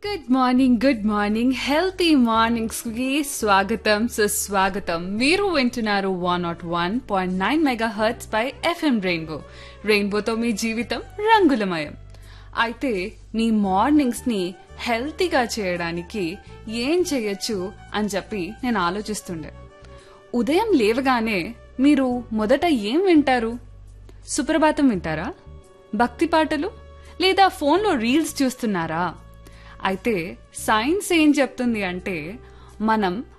good morning good morning healthy mornings కి స్వాగతం సుస్వాగతం మీరు వింటున్నారు one not one point nine megahertz పై ఎఫ్ఎం రెయిన్బో రెయిన్బోతో మీ జీవితం రంగులమయం అయితే మీ మార్నింగ్స్ ని హెల్తీగా చేయడానికి ఏం చేయొచ్చు అని చెప్పి నేను ఆలోచిస్తుండే ఉదయం లేవగానే మీరు మొదట ఏం వింటారు సుప్రభాతం వింటారా భక్తి పాటలు లేదా ఫోన్లో రీల్స్ చూస్తున్నారా అయితే సైన్స్ ఏం చెప్తుంది అంటే మనం